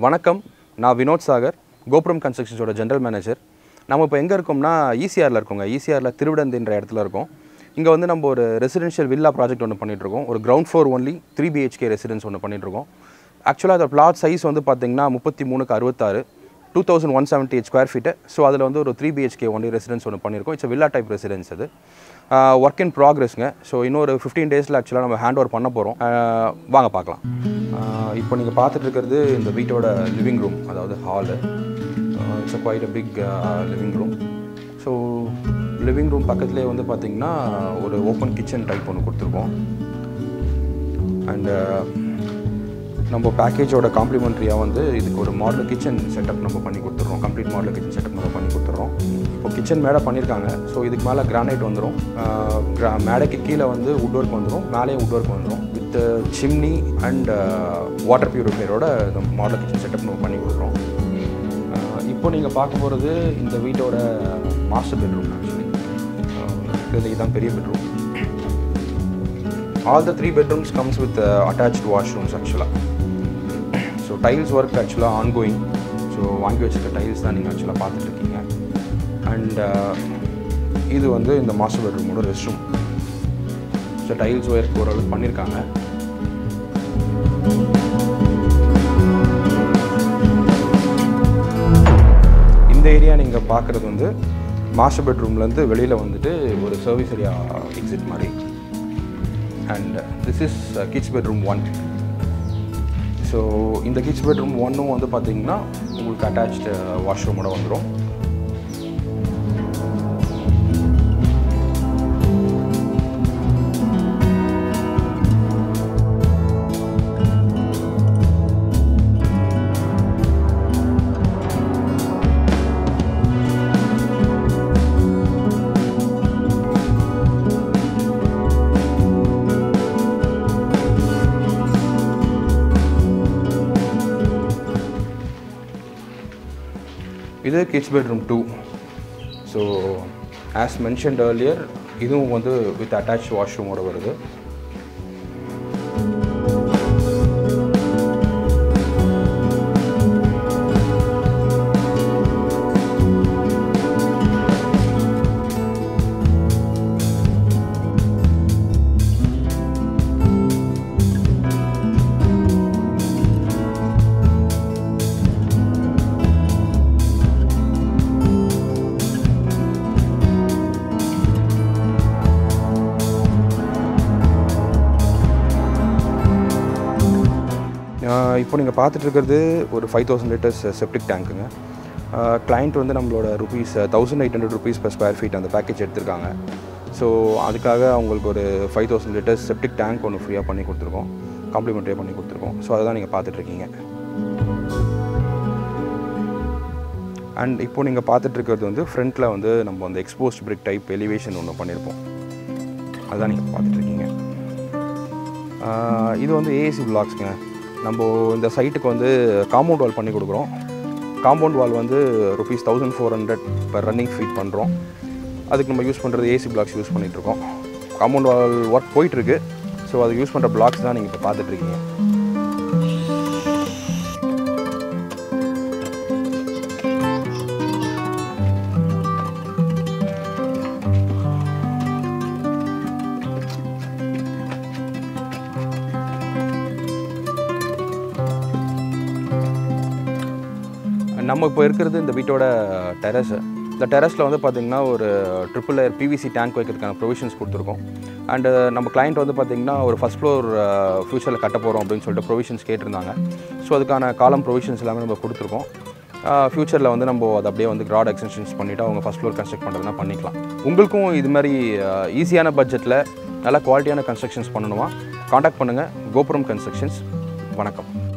வணக்கம் நான் வினோத் சாகர் கோபுரம் கன்ஸ்ட்ரக்ஷன்ஸோட ஜென்ரல் மேனேஜர் நம்ம இப்போ எங்கே இருக்கோம்னா ஈசிஆரில் இருக்கோங்க ஈசிஆரில் திருவிடந்துன்ற இடத்துல இருக்கோம் இங்கே வந்து நம்ம ஒரு ரெசிடென்ஷியல் வில்லா ப்ராஜெக்ட் ஒன்று பண்ணிகிட்ருக்கோம் ஒரு ground floor only three BHK residence ஒன்று பண்ணிகிட்ருக்கோம் ஆக்சுவலாக அதோட பிளாட் சைஸ் வந்து பார்த்திங்கன்னா முப்பத்தி மூணுக்கு அறுபத்தாறு two thousand one seventy eight square feet so அதில் வந்து ஒரு த்ரீ பிஹெச்கே ஒன்லி ரெசிடென்ஸ் ஒன்று பண்ணியிருக்கோம் இட்ஸ் வில்லா டைப் ரெசிடென்ஸ் அது ஒர்க் இன் ப்ராக்ரஸ்ங்க ஸோ இன்னொரு ஃபிஃப்டீன் டேஸில் ஆக்சுவலாக நம்ம ஹேண்ட் ஓவர் பண்ண போகிறோம் வாங்க பார்க்கலாம் ஆஹ் இப்போ நீங்கள் பார்த்துட்டு இருக்கிறது இந்த வீட்டோட லிவிங் ரூம் அதாவது hall it's a quite a big living room so living room பக்கத்துலேயே வந்து பார்த்திங்கன்னா ஒரு ஓப்பன் கிச்சன் டைப் ஒன்று கொடுத்துருக்கோம் அண்டு நம்ம பேக்கேஜோட காம்ப்ளிமெண்ட்ரியாக வந்து இதுக்கு ஒரு மாடல் கிச்சன் செட்டப் நம்ம பண்ணி கொடுத்துட்றோம் கம்ப்ளீட் மாடல் கிச்சன் செட்டப் நம்ம பண்ணி கொடுத்துட்றோம் இப்போ கிச்சன் மேடை பண்ணியிருக்காங்க ஸோ இதுக்கு மேலே கிரானைட் வந்துடும் கிரா மேடைக்கு கீழே வந்து வுட் ஒர்க் வந்துடும் மேலேயும் வுட் ஒர்க் வந்துடும் வித் சிம்னி அண்ட் வாட்டர் பியூரிஃபையரோட இந்த மாடல் கிச்சன் செட்டப் நம்ம பண்ணி கொடுக்குறோம் ஆஹ் இப்போ நீங்கள் பார்க்க போகிறது இந்த வீட்டோட மாஸ்டர் பெட்ரூம் ஆக்சுவலி இதில் இதுதான் பெரிய bedroom all the three bedrooms comes with attached washrooms ஆக்சுவலாக ஸோ டைல்ஸ் ஒர்க் ஆக்சுவலாக ஆன்கோயிங் ஸோ வாங்கி வச்சிருக்க டைல்ஸ் தான் நீங்கள் ஆக்சுவலாக பார்த்துட்ருக்கீங்க அண்ட் இது வந்து இந்த மாஸ்டர் பெட்ரூமோட rest room so tiles work ஓரளவுக்கு பண்ணியிருக்காங்க இந்த ஏரியா நீங்கள் பார்க்குறது வந்து மாஸ்டர் பெட்ரூம்லேருந்து வெளியில் வந்துட்டு ஒரு சர்வீஸ் ஏரியா எக்ஸிட் மாதிரி and this is kids bedroom one so இந்த கிட்ஸ் பெட்ரூம் ஒன்னும் வந்து பார்த்தீங்கன்னா உங்களுக்கு அட்டாச்டு வாஷ்ரூமோட வந்துடும் இது kids bedroom two so as mentioned earlier இதுவும் வந்து வித் அட்டாச் வாஷ்ரூமோட வருது ஆஹ் இப்போ நீங்கள் பார்த்துட்டு இருக்கிறது ஒரு ஃபைவ் தௌசண்ட் லிட்டர்ஸ் செப்டிக் டேங்க்குங்க கிளைண்ட் வந்து நம்மளோட rupees thousand eight hundred rupees per square feet அந்த பேக்கேஜ் எடுத்திருக்காங்க ஸோ அதுக்காக அவங்களுக்கு ஒரு five thousand litres septic tank ஒன்று ஃப்ரீயாக பண்ணி கொடுத்துருக்கோம் காம்ப்ளிமெண்ட்ரியாக பண்ணி கொடுத்துருக்கோம் ஸோ அதை தான் நீங்கள் பார்த்துட்ருக்கீங்க அண்ட் இப்போ நீங்கள் பார்த்துட்டு இருக்கிறது வந்து ஃப்ரண்ட்டில் வந்து நம்ம அந்த எக்ஸ்போஸ்ட் பிரிக் டைப் எலிவேஷன் ஒன்று பண்ணியிருப்போம் அதுதான் நீங்கள் பார்த்துட்ருக்கீங்க ஆஹ் இது வந்து ஏஏசி பிளாக்ஸ்ங்க நம்ம இந்த சைட்டுக்கு வந்து காம்பவுண்ட் வால் பண்ணி கொடுக்குறோம் காம்பவுண்ட் வால் வந்து rupees thousand four hundred per running feet பண்ணுறோம் அதுக்கு நம்ம யூஸ் பண்ணுறது ஏசி பிளாக்ஸ் யூஸ் பண்ணிகிட்ருக்கோம் காம்பவுண்ட் வால் ஒர்க் போயிட்டுருக்கு ஸோ அதுக்கு யூஸ் பண்ணுற பிளாக்ஸ் தான் நீங்கள் இப்போ பார்த்துட்ருக்கீங்க நம்ம இப்போ இருக்கிறது இந்த வீட்டோட டெரஸு இந்த டெரஸில் வந்து பார்த்திங்கன்னா ஒரு ட்ரிபிள் லேயர் பிவிசி டேங்க் வைக்கிறதுக்கான ப்ரொவிஷன்ஸ் கொடுத்துருக்கோம் அண்டு நம்ம கிளைண்ட் வந்து பார்த்திங்கன்னா ஒரு ஃபஸ்ட் ஃப்ளோர் ஃப்யூச்சரில் கட்ட போகிறோம் அப்படின்னு சொல்லிட்டு ப்ரொவிஷன்ஸ் கேட்டிருந்தாங்க ஸோ அதுக்கான காலம் ப்ரொவிஷன்ஸ் எல்லாமே நம்ம கொடுத்துருக்கோம் ஃப்யூச்சரில் வந்து நம்ம அதை அப்படியே வந்து கிராட் எக்ஸ்டென்ஷன்ஸ் பண்ணிவிட்டு அவங்க ஃபஸ்ட் ஃப்ளோர் கன்ஸ்ட்ரக்ட் பண்ணுறதுனா பண்ணிக்கலாம் உங்களுக்கும் இது மாதிரி ஈஸியான பட்ஜெட்டில் நல்ல குவாலிட்டியான கன்ஸ்ட்ரக்ஷன்ஸ் பண்ணணுமா காண்டாக்ட் பண்ணுங்கள் கோபுரம் கன்ஸ்ட்ரக்ஷன்ஸ் வணக்கம்